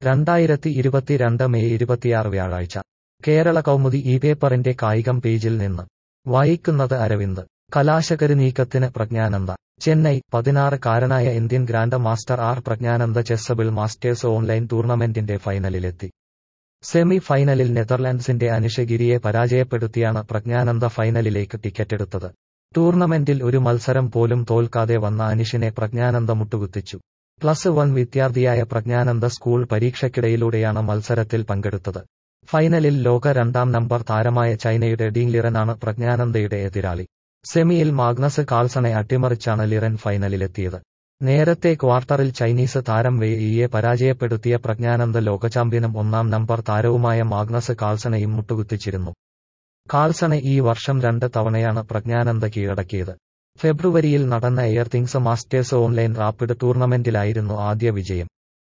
രണ്ടായിരത്തി ഇരുപത്തിരണ്ട് മെയ് ഇരുപത്തിയാറ് വ്യാഴാഴ്ച കേരള കൗമുദി ഈ പേപ്പറിന്റെ കായികം പേജിൽ നിന്ന് വായിക്കുന്നത് അരവിന്ദ് കലാശകര് നീക്കത്തിന് പ്രജ്ഞാനന്ദ ചെന്നൈ പതിനാറ് കാരനായ Indian grandmaster R Praggnanandhaa Chessable Masters online ടൂർണമെന്റിന്റെ ഫൈനലിലെത്തി സെമി ഫൈനലിൽ നെതർലാൻഡ്സിന്റെ അനിഷഗിരിയെ പരാജയപ്പെടുത്തിയാണ് പ്രജ്ഞാനന്ദ ഫൈനലിലേക്ക് ടിക്കറ്റെടുത്തത് ടൂർണമെന്റിൽ ഒരു മത്സരം പോലും തോൽക്കാതെ വന്ന അനിഷിനെ പ്രജ്ഞാനന്ദ മുട്ടുകുത്തിച്ചു പ്ലസ് വൺ വിദ്യാർത്ഥിയായ പ്രജ്ഞാനന്ദ സ്കൂൾ പരീക്ഷയ്ക്കിടയിലൂടെയാണ് മത്സരത്തിൽ പങ്കെടുത്തത് ഫൈനലിൽ ലോക രണ്ടാം നമ്പർ താരമായ ചൈനയുടെ ഡീങ് ലിറനാണ് പ്രജ്ഞാനന്ദയുടെ എതിരാളി സെമിയിൽ മാഗ്നസ് കാൾസണെ അട്ടിമറിച്ചാണ് ലിറൻ ഫൈനലിലെത്തിയത് നേരത്തെ ക്വാർട്ടറിൽ ചൈനീസ് താരം വേ ഇയെ പരാജയപ്പെടുത്തിയ പ്രജ്ഞാനന്ദ ലോക ചാമ്പ്യനും ഒന്നാം നമ്പർ താരവുമായ മാഗ്നസ് കാൾസണെയും മുട്ടുകുത്തിച്ചിരുന്നു കാൾസണെ ഈ വർഷം രണ്ട് തവണയാണ് പ്രജ്ഞാനന്ദ കീഴടക്കിയത് ഫെബ്രുവരിയിൽ നടന്ന Airthings Masters online rapid ടൂർണമെന്റിലായിരുന്നു ആദ്യ വിജയം